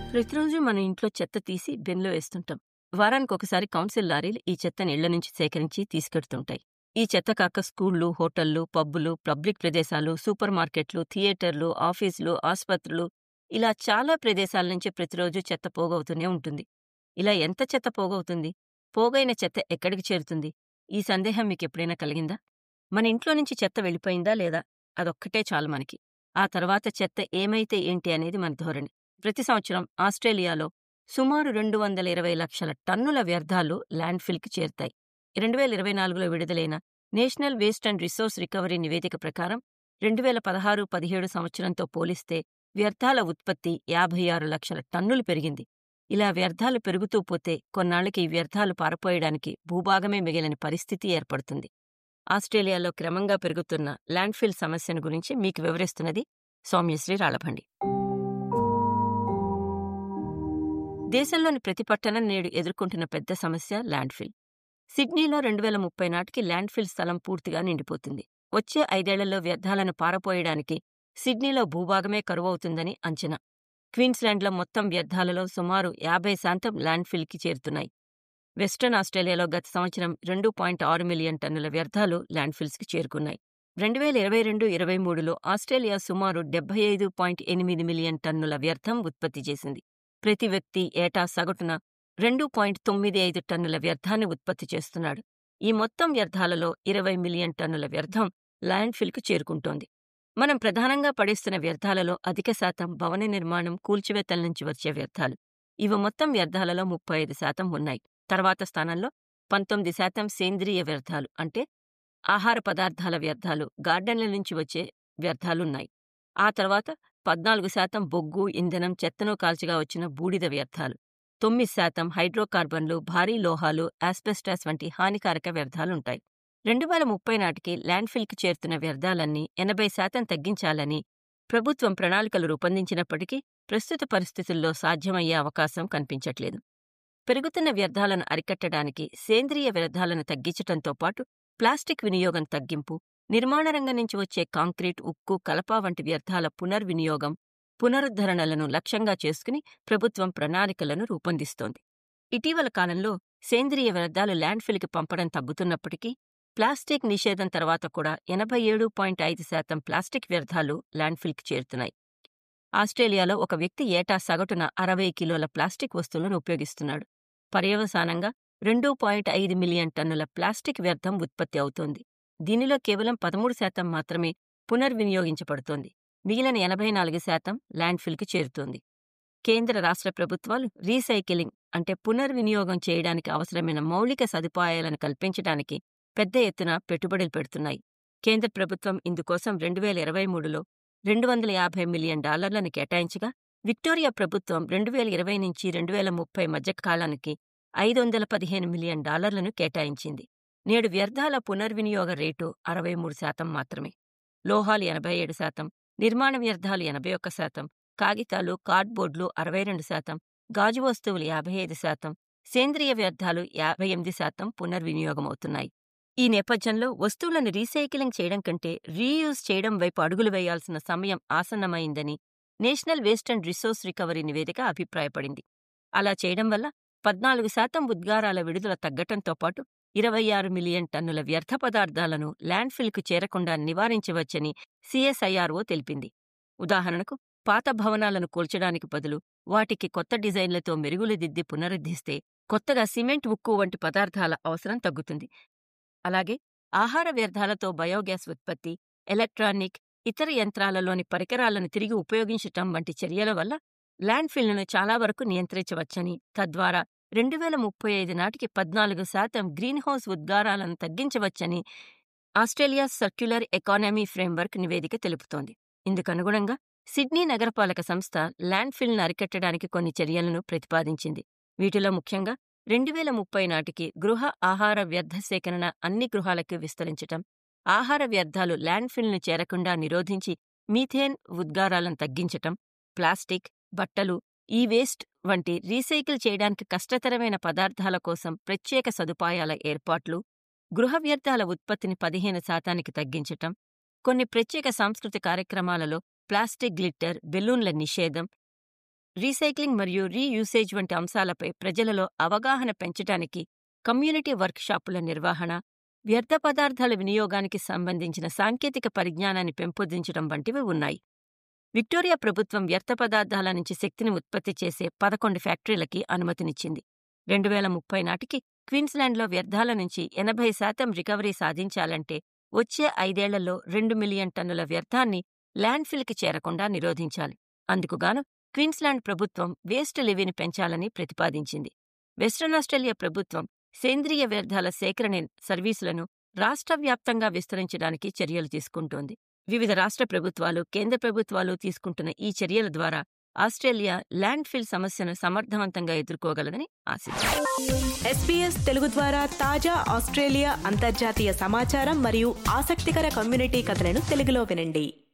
ప్రతిరోజు మన ఇంట్లో చెత్త తీసి బిన్లో వేస్తుంటాం వారానికి ఒకసారి కౌన్సిల్ లారీలు ఈ చెత్తని ఇళ్ల నుంచి సేకరించి తీసుకెడుతుంటాయి ఈ చెత్త కాక స్కూళ్లు హోటళ్లు పబ్బులు పబ్లిక్ ప్రదేశాలు సూపర్ మార్కెట్లు థియేటర్లు ఆఫీసులు ఆసుపత్రులు ఇలా చాలా ప్రదేశాల నుంచి ప్రతిరోజు చెత్త పోగవుతూనే ఉంటుంది ఇలా ఎంత చెత్త పోగవుతుంది పోగైన చెత్త ఎక్కడికి చేరుతుంది ఈ సందేహం మీకు ఎప్పుడైనా కలిగిందా మన ఇంట్లో నుంచి చెత్త వెళ్ళిపోయిందా లేదా అదొక్కటే చాలు మనకి ఆ తర్వాత చెత్త ఏమైతే ఏంటి అనేది మన ధోరణి ప్రతి సంవత్సరం ఆస్ట్రేలియాలో సుమారు రెండు వందల ఇరవై లక్షల టన్నుల వ్యర్థాలు ల్యాండ్ఫిల్కి చేరుతాయి రెండు వేల ఇరవై నాలుగులో విడుదలైన national waste and resource recovery నివేదిక ప్రకారం రెండు వేల పదహారు పదిహేడు సంవత్సరంతో పోలిస్తే వ్యర్థాల ఉత్పత్తి యాభై ఆరు లక్షల టన్నులు పెరిగింది ఇలా వ్యర్థాలు పెరుగుతూ పోతే కొన్నాళ్లకి ఈ వ్యర్థాలు పారపోయడానికి భూభాగమే మిగిలిన పరిస్థితి ఏర్పడుతుంది ఆస్ట్రేలియాలో క్రమంగా పెరుగుతున్న ల్యాండ్ఫిల్ సమస్యను గురించి మీకు వివరిస్తున్నది సౌమ్యశ్రీ రాళభండి దేశంలోని ప్రతి పట్టణం నేడు ఎదుర్కొంటున్న పెద్ద సమస్య ల్యాండ్ఫిల్ సిడ్నీలో రెండు వేల ముప్పై నాటికి ల్యాండ్ఫిల్ స్థలం పూర్తిగా నిండిపోతుంది వచ్చే ఐదేళ్లలో వ్యర్థాలను పారపోయడానికి సిడ్నీలో భూభాగమే కరువవుతుందని అంచనా క్వీన్స్లాండ్లో మొత్తం వ్యర్థాలలో సుమారు యాభై శాతం ల్యాండ్ఫిల్కి చేరుతున్నాయి వెస్టర్న్ ఆస్ట్రేలియాలో గత సంవత్సరం రెండు పాయింట్ ఆరు మిలియన్ టన్నుల వ్యర్థాలు ల్యాండ్ఫిల్స్కి చేరుకున్నాయి రెండు వేల ఇరవై రెండు ఇరవై మూడులో ఆస్ట్రేలియా సుమారు డెబ్బై ఐదు పాయింట్ ఎనిమిది మిలియన్ టన్నుల వ్యర్థం ఉత్పత్తి చేసింది ప్రతి వ్యక్తి ఏటా సగటున రెండు పాయింట్ తొమ్మిది ఐదు టన్నుల వ్యర్థాన్ని ఉత్పత్తి చేస్తున్నాడు ఈ మొత్తం వ్యర్థాలలో ఇరవై మిలియన్ టన్నుల వ్యర్థం ల్యాండ్ఫిల్కు చేరుకుంటోంది మనం ప్రధానంగా పడేస్తున్న వ్యర్థాలలో అధిక శాతం భవన నిర్మాణం కూల్చివేతల నుంచి వచ్చే వ్యర్థాలు ఇవి మొత్తం వ్యర్థాలలో ముప్పై ఐదు శాతం ఉన్నాయి తర్వాత స్థానంలో పంతొమ్మిది శాతం సేంద్రియ వ్యర్థాలు అంటే ఆహార పదార్థాల వ్యర్థాలు గార్డెన్ల నుంచి వచ్చే వ్యర్థాలున్నాయి ఆ తర్వాత పద్నాలుగు శాతం బొగ్గు ఇంధనం చెత్తను కాల్చిగా వచ్చిన బూడిద వ్యర్థాలు తొమ్మిది శాతం హైడ్రోకార్బన్లు భారీ లోహాలు ఆస్బెస్టాస్ వంటి హానికారక వ్యర్థాలుంటాయి రెండు వేల ముప్పై నాటికి ల్యాండ్ఫిల్కి చేరుతున్న వ్యర్థాలన్నీ ఎనభై శాతం తగ్గించాలని ప్రభుత్వం ప్రణాళికలు రూపొందించినప్పటికీ ప్రస్తుత పరిస్థితుల్లో సాధ్యమయ్యే అవకాశం కనిపించట్లేదు పెరుగుతున్న వ్యర్థాలను అరికట్టడానికి సేంద్రియ వ్యర్థాలను తగ్గించటంతో పాటు ప్లాస్టిక్ వినియోగం తగ్గింపు నిర్మాణ రంగం నుంచి వచ్చే కాంక్రీట్ ఉక్కు కలప వంటి వ్యర్థాల పునర్వినియోగం పునరుద్ధరణలను లక్ష్యంగా చేసుకుని ప్రభుత్వం ప్రణాళికలను రూపొందిస్తోంది ఇటీవల కాలంలో సేంద్రియ వ్యర్థాలు ల్యాండ్ఫిల్కి పంపడం తగ్గుతున్నప్పటికీ ప్లాస్టిక్ నిషేధం తర్వాత కూడా ఎనభై ఏడు పాయింట్ ఐదు శాతం ప్లాస్టిక్ వ్యర్థాలు ల్యాండ్ఫిల్కి చేరుతున్నాయి ఆస్ట్రేలియాలో ఒక వ్యక్తి ఏటా సగటున అరవై కిలోల ప్లాస్టిక్ వస్తువులను ఉపయోగిస్తున్నాడు పర్యవసానంగా రెండు పాయింట్ ఐదు మిలియన్ టన్నుల ప్లాస్టిక్ వ్యర్థం ఉత్పత్తి అవుతోంది దీనిలో కేవలం పదమూడు శాతం మాత్రమే పునర్వినియోగించబడుతోంది మిగిలిన ఎనభై నాలుగు శాతం ల్యాండ్ఫిల్కి చేరుతోంది కేంద్ర రాష్ట్ర ప్రభుత్వాలు రీసైకిలింగ్ అంటే పునర్వినియోగం చేయడానికి అవసరమైన మౌలిక సదుపాయాలను కల్పించడానికి పెద్ద ఎత్తున పెట్టుబడులు పెడుతున్నాయి కేంద్ర ప్రభుత్వం ఇందుకోసం రెండు వేల ఇరవై మూడులో రెండు వందల యాభై మిలియన్ డాలర్లను కేటాయించగా విక్టోరియా ప్రభుత్వం రెండు వేల ఇరవై నుంచి రెండు వేల ముప్పై మధ్య కాలానికి ఐదు వందల పదిహేను మిలియన్ డాలర్లను కేటాయించింది నేడు వ్యర్థాల పునర్వినియోగ రేటు అరవై మూడు శాతం మాత్రమే లోహాలు ఎనభై ఏడు శాతం నిర్మాణ వ్యర్థాలు ఎనభై ఒక్క శాతం కాగితాలు కార్డ్బోర్డులు అరవై రెండు శాతం గాజు వస్తువులు యాభై ఐదు శాతం సేంద్రియ వ్యర్థాలు యాభై ఎనిమిది శాతం పునర్వినియోగమవుతున్నాయి ఈ నేపథ్యంలో వస్తువులను రీసైక్లింగ్ చేయడం కంటే రీయూజ్ చేయడం వైపు అడుగులు వేయాల్సిన సమయం ఆసన్నమైందని national waste and resource recovery నివేదిక అభిప్రాయపడింది అలా చేయడం వల్ల పద్నాలుగు శాతం ఉద్గారాల విడుదల తగ్గటంతో పాటు ఇరవై ఆరు మిలియన్ టన్నుల వ్యర్థ పదార్థాలను ల్యాండ్ఫిల్కు చేరకుండా నివారించవచ్చని సిఎస్ఐఆర్ఓ తెలిపింది ఉదాహరణకు పాత భవనాలను కూల్చడానికి బదులు వాటికి కొత్త డిజైన్లతో మెరుగులు దిద్ది పునరుద్ధిస్తే కొత్తగా సిమెంట్ ఉక్కు వంటి పదార్థాల అవసరం తగ్గుతుంది అలాగే ఆహార వ్యర్థాలతో బయోగ్యాస్ ఉత్పత్తి ఎలక్ట్రానిక్ ఇతర యంత్రాలలోని పరికరాలను తిరిగి ఉపయోగించటం వంటి చర్యల వల్ల ల్యాండ్ఫిల్ను చాలా వరకు నియంత్రించవచ్చని తద్వారా రెండు వేల ముప్పై ఐదు నాటికి పద్నాలుగు శాతం గ్రీన్హౌస్ ఉద్గారాలను తగ్గించవచ్చని ఆస్ట్రేలియా సర్క్యులర్ ఎకానమీ ఫ్రేమ్వర్క్ నివేదిక తెలుపుతోంది ఇందుకనుగుణంగా సిడ్నీ నగరపాలక సంస్థ ల్యాండ్ఫిల్ను అరికట్టడానికి కొన్ని చర్యలను ప్రతిపాదించింది వీటిలో ముఖ్యంగా రెండు వేల ముప్పై నాటికి గృహ ఆహార వ్యర్థ సేకరణ అన్ని గృహాలకు విస్తరించటం ఆహార వ్యర్థాలు ల్యాండ్ఫిల్ను చేరకుండా నిరోధించి మీథేన్ ఉద్గారాలను తగ్గించటం ప్లాస్టిక్ బట్టలు ఈ వేస్ట్ వంటి రీసైకిల్ చేయడానికి కష్టతరమైన పదార్థాల కోసం ప్రత్యేక సదుపాయాల ఏర్పాట్లు గృహ వ్యర్థాల ఉత్పత్తిని పదిహేను శాతానికి తగ్గించటం కొన్ని ప్రత్యేక సాంస్కృతిక కార్యక్రమాలలో ప్లాస్టిక్ గ్లిట్టర్ బెలూన్ల నిషేధం రీసైక్లింగ్ మరియు రీయూసేజ్ వంటి అంశాలపై ప్రజలలో అవగాహన పెంచడానికి కమ్యూనిటీ వర్క్షాపుల నిర్వహణ వ్యర్థ పదార్థాల వినియోగానికి సంబంధించిన సాంకేతిక పరిజ్ఞానాన్ని పెంపొందించడం వంటివి ఉన్నాయి విక్టోరియా ప్రభుత్వం వ్యర్థ పదార్థాల నుంచి శక్తిని ఉత్పత్తి చేసే పదకొండు ఫ్యాక్టరీలకి అనుమతినిచ్చింది రెండు వేల ముప్పై నాటికి క్వీన్స్లాండ్లో వ్యర్థాల నుంచి ఎనభై శాతం రికవరీ సాధించాలంటే వచ్చే ఐదేళ్లలో రెండు మిలియన్ టన్నుల వ్యర్థాన్ని ల్యాండ్ఫిల్కి చేరకుండా నిరోధించాలి అందుకుగాను క్వీన్స్లాండ్ ప్రభుత్వం వేస్ట్ లివిని పెంచాలని ప్రతిపాదించింది వెస్ట్రన్ ఆస్ట్రేలియా ప్రభుత్వం సేంద్రియ వ్యర్థాల సేకరణ సర్వీసులను రాష్ట్ర వ్యాప్తంగా విస్తరించడానికి చర్యలు తీసుకుంటోంది వివిధ రాష్ట్ర ప్రభుత్వాలు కేంద్ర ప్రభుత్వాలు తీసుకుంటున్న ఈ చర్యల ద్వారా ఆస్ట్రేలియా ల్యాండ్ ఫిల్ సమస్యను సమర్థవంతంగా ఎదుర్కోగలదని ఆశిద్దాం ఎస్పీఎస్ తెలుగు ద్వారా తాజా ఆస్ట్రేలియా అంతర్జాతీయ సమాచారం మరియు ఆసక్తికర కమ్యూనిటీ కథలను తెలుగులో వినండి